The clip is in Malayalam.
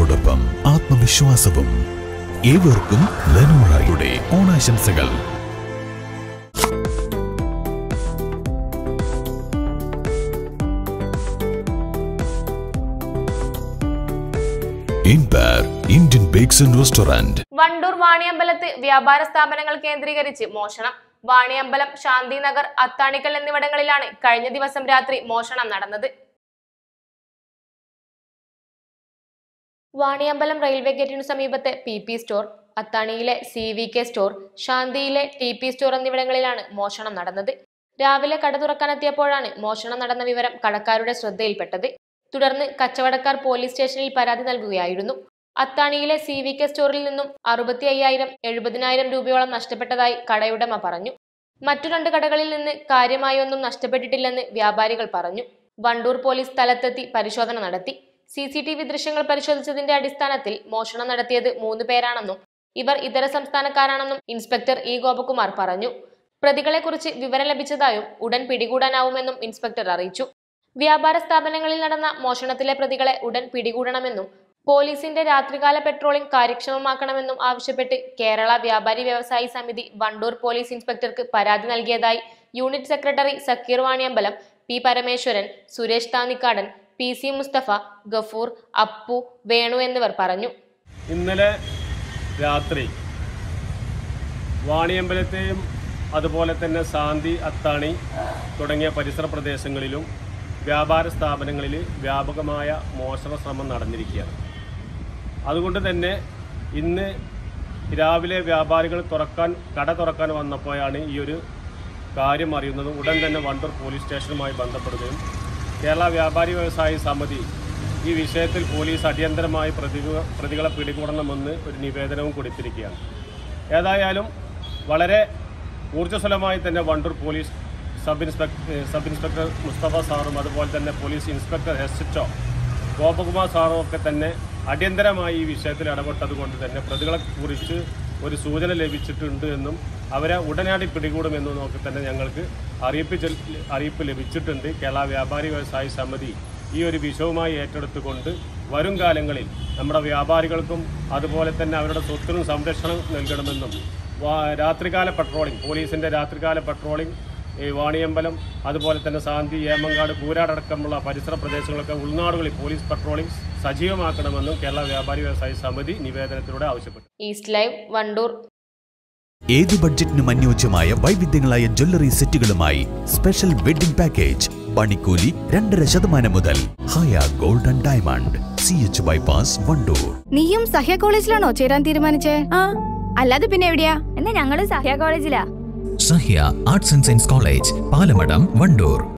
അറിവിനോടൊപ്പം ആത്മവിശ്വാസവും ഏവർക്കും ലെനോറയുടെ ഓണാശംസകൾ ഇൻപാർ Indian bakes and restaurant Wandoor വാണിയമ്പലത്ത് വ്യാപാര സ്ഥാപനങ്ങൾ കേന്ദ്രീകരിച്ച് മോഷണം വാണിയമ്പലം ശാന്തിനഗർ അത്താണിക്കൽ എന്നിവിടങ്ങളിലാണ് കഴിഞ്ഞ ദിവസം രാത്രി മോഷണം നടന്നത് വാണിയമ്പലം റെയിൽവേ ഗേറ്റിനു സമീപത്തെ പി പി സ്റ്റോർ അത്താണിയിലെ സി വി കെ സ്റ്റോർ ശാന്തിയിലെ ടി പി സ്റ്റോർ എന്നിവിടങ്ങളിലാണ് മോഷണം നടന്നത് രാവിലെ കട തുറക്കാനെത്തിയപ്പോഴാണ് മോഷണം നടന്ന വിവരം കടക്കാരുടെ ശ്രദ്ധയിൽപ്പെട്ടത് തുടർന്ന് കച്ചവടക്കാർ പോലീസ് സ്റ്റേഷനിൽ പരാതി നൽകുകയായിരുന്നു അത്താണിയിലെ സി വി കെ സ്റ്റോറിൽ നിന്നും അറുപത്തി അയ്യായിരം എഴുപതിനായിരം രൂപയോളം നഷ്ടപ്പെട്ടതായി കടയുടമ പറഞ്ഞു മറ്റു രണ്ട് കടകളിൽ നിന്ന് കാര്യമായി ഒന്നും നഷ്ടപ്പെട്ടിട്ടില്ലെന്ന് വ്യാപാരികൾ പറഞ്ഞു വണ്ടൂർ പോലീസ് സ്ഥലത്തെത്തി പരിശോധന നടത്തി സി സി ടി വി ദൃശ്യങ്ങൾ പരിശോധിച്ചതിന്റെ അടിസ്ഥാനത്തിൽ മോഷണം നടത്തിയത് മൂന്ന് പേരാണെന്നും ഇവർ ഇതര സംസ്ഥാനക്കാരാണെന്നും ഇൻസ്പെക്ടർ ഇ ഗോപകുമാർ പറഞ്ഞു പ്രതികളെക്കുറിച്ച് വിവരം ലഭിച്ചതായും ഉടൻ പിടികൂടാനാവുമെന്നും ഇൻസ്പെക്ടർ അറിയിച്ചു വ്യാപാര സ്ഥാപനങ്ങളിൽ നടന്ന മോഷണത്തിലെ പ്രതികളെ ഉടൻ പിടികൂടണമെന്നും പോലീസിന്റെ രാത്രികാല പെട്രോളിംഗ് കാര്യക്ഷമമാക്കണമെന്നും ആവശ്യപ്പെട്ട് കേരള വ്യാപാരി വ്യവസായി സമിതി വണ്ടൂർ പോലീസ് ഇൻസ്പെക്ടർക്ക് പരാതി നൽകിയതായി unit secretary Sakkeer Vaniyambalam P Parameswaran Suresh Thannikkadan P C Musthafa Gafoor Appu Venu എന്നിവർ പറഞ്ഞു ഇന്നലെ രാത്രി വാണിയമ്പലത്തെയും അതുപോലെ തന്നെ സാന്തി അത്താണി തുടങ്ങിയ പരിസര പ്രദേശങ്ങളിലും വ്യാപാര സ്ഥാപനങ്ങളിൽ വ്യാപകമായ മോഷണ ശ്രമം നടന്നിരിക്കുകയാണ് അതുകൊണ്ട് തന്നെ ഇന്ന് രാവിലെ വ്യാപാരികൾ തുറക്കാൻ കട തുറക്കാൻ വന്നപ്പോഴാണ് ഈ ഒരു കാര്യം അറിയുന്നത് ഉടൻ തന്നെ വണ്ടൂർ പോലീസ് സ്റ്റേഷനുമായി ബന്ധപ്പെടുകയും കേരള വ്യാപാരി വ്യവസായി സമിതി ഈ വിഷയത്തിൽ പോലീസ് അടിയന്തരമായി പ്രതിക പ്രതികളെ പിടികൂടണമെന്ന് ഒരു നിവേദനവും കൊടുത്തിരിക്കുകയാണ് ഏതായാലും വളരെ ഊർജ്ജസ്വലമായി തന്നെ Wandoor police sub inspector sub inspector Musthafa സാറും അതുപോലെ തന്നെ police inspector S H Gopakumar സാറും ഒക്കെ തന്നെ അടിയന്തരമായി ഈ വിഷയത്തിൽ ഇടപെട്ടത് കൊണ്ട് തന്നെ പ്രതികളെ കുറിച്ച് ഒരു സൂചന ലഭിച്ചിട്ടുണ്ട് എന്നും അവരെ ഉടനടി പിടികൂടുമെന്നും ഒക്കെ തന്നെ ഞങ്ങൾക്ക് അറിയിപ്പ് ചെൽ- അറിയിപ്പ് ലഭിച്ചിട്ടുണ്ട് കേരള വ്യാപാരി വ്യവസായി സമിതി ഈ ഒരു വിഷയവുമായി ഏറ്റെടുത്തുകൊണ്ട് വരും കാലങ്ങളിൽ നമ്മുടെ വ്യാപാരികൾക്കും അതുപോലെ തന്നെ അവരുടെ സ്വത്തിനും സംരക്ഷണം നൽകണമെന്നും വാ- രാത്രികാല പെട്രോളിംഗ് പോലീസിൻ്റെ രാത്രികാല പെട്രോളിംഗ് ഈ വാണിയമ്പലം അതുപോലെ തന്നെ ശാന്തി ഏമങ്കാട് കൂരാടക്കമുള്ള പരിസര പ്രദേശങ്ങളൊക്കെ ഉൾനാടുകളിൽ പോലീസ് പട്രോളിംഗ് സജീവമാക്കണമെന്നും കേരള വ്യാപാരി വ്യവസായി സമിതി നിവേദനത്തിലൂടെ ആവശ്യപ്പെട്ടു ഈസ്റ്റ് ലൈവ് വണ്ടൂർ ഏത് ബഡ്ജറ്റിനും അനുയോജ്യമായ വൈവിധ്യങ്ങളായ ജ്വല്ലറി സെറ്റുകളുമായി സ്പെഷ്യൽ വെഡിംഗ് പാക്കേജ് പണിക്കൂലി രണ്ടര ശതമാനം മുതൽ Haya gold and diamond C H bypass Wandoor നീയും സഹ്യ കോളേജിലാണോ ചേരാൻ തീരുമാനിച്ചേ ആ അല്ലാതെ പിന്നെ എവിടെയാ എന്നാ ഞങ്ങള് സഹ്യ കോളേജിലാ Sahya arts and science college Palamadam Wandoor